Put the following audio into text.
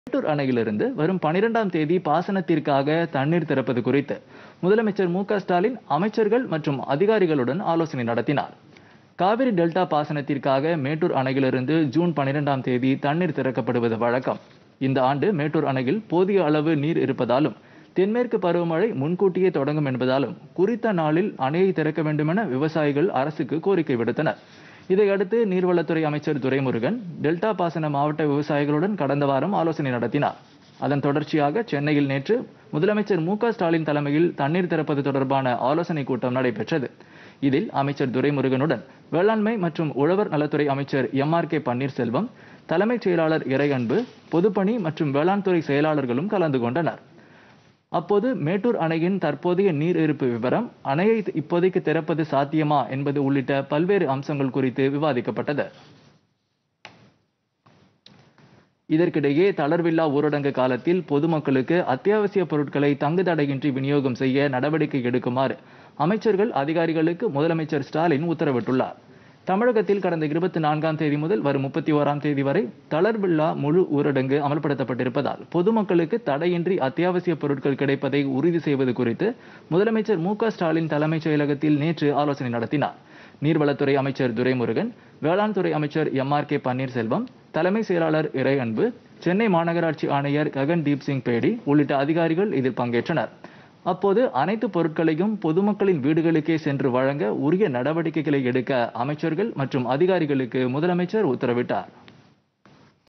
மேட்டூர் அணையிலிருந்து வரும் பனிரெண்டாம் தேதி பாசனத்திற்காக தண்ணீர் திறப்பது குறித்து முதலமைச்சர் மு க ஸ்டாலின் அமைச்சர்கள் மற்றும் அதிகாரிகளுடன் ஆலோசனை நடத்தினார் காவிரி டெல்டா பாசனத்திற்காக மேட்டூர் அணையிலிருந்து ஜூன் பனிரெண்டாம் தேதி தண்ணீர் திறக்கப்படுவது வழக்கம் இந்த ஆண்டு மேட்டூர் அணையில் போதிய அளவு நீர் இருப்பதாலும் தென்மேற்கு பருவமழை முன்கூட்டியே தொடங்கும் என்பதாலும் குறித்த நாளில் அணையை திறக்க வேண்டுமென விவசாயிகள் அரசுக்கு கோரிக்கை விடுத்தனர் இதையடுத்து நீர்வளத்துறை அமைச்சர் துரைமுருகன் டெல்டா பாசன மாவட்ட விவசாயிகளுடன் கடந்த வாரம் ஆலோசனை நடத்தினார் அதன் தொடர்ச்சியாக சென்னையில் நேற்று முதலமைச்சர் மு க ஸ்டாலின் தலைமையில் தண்ணீர் திறப்பது தொடர்பான ஆலோசனை கூட்டம் நடைபெற்றது இதில் அமைச்சர் துரைமுருகனுடன் வேளாண்மை மற்றும் உழவர் நலத்துறை அமைச்சர் எம் ஆர் கே பன்னீர்செல்வம் தலைமைச் செயலாளர் இறையன்பு பொதுப்பணி மற்றும் வேளாண் துறை செயலாளர்களும் கலந்து கொண்டனர் அப்போது மேட்டூர் அணையின் தற்போதைய நீர் இருப்பு விவரம் அணையை இப்போதைக்கு திறப்பது சாத்தியமா என்பது உள்ளிட்ட பல்வேறு அம்சங்கள் குறித்து விவாதிக்கப்பட்டது இதற்கிடையே தளர்வில்லா ஊரடங்கு காலத்தில் பொதுமக்களுக்கு அத்தியாவசிய பொருட்களை தங்கு தடையின்றி விநியோகம் செய்ய நடவடிக்கை எடுக்குமாறு அமைச்சர்கள் அதிகாரிகளுக்கு முதலமைச்சர் ஸ்டாலின் உத்தரவிட்டுள்ளார் தமிழகத்தில் கடந்த இருபத்தி நான்காம் தேதி முதல் வரும் முப்பத்தி ஓராம் தேதி வரை தளர்வில்லா முழு ஊரடங்கு அமல்படுத்தப்பட்டிருப்பதால் பொதுமக்களுக்கு தடையின்றி அத்தியாவசிய பொருட்கள் கிடைப்பதை உறுதி செய்வது குறித்து முதலமைச்சர் மு க ஸ்டாலின் தலைமைச் செயலகத்தில் நேற்று ஆலோசனை நடத்தினார் நீர்வளத்துறை அமைச்சர் துரைமுருகன் வேளாண் துறை அமைச்சர் எம் ஆர் கே பன்னீர்செல்வம் தலைமை செயலாளர் இறையன்பு சென்னை மாநகராட்சி ஆணையர் ககன்தீப் சிங் பேடி உள்ளிட்ட அதிகாரிகள் இதில் பங்கேற்றனர் அப்போது அனைத்து பொருட்களையும் பொதுமக்களின் வீடுகளுக்கே சென்று வழங்க உரிய நடவடிக்கைகளை எடுக்க அமைச்சர்கள் மற்றும் அதிகாரிகளுக்கு முதலமைச்சர் உத்தரவிட்டார்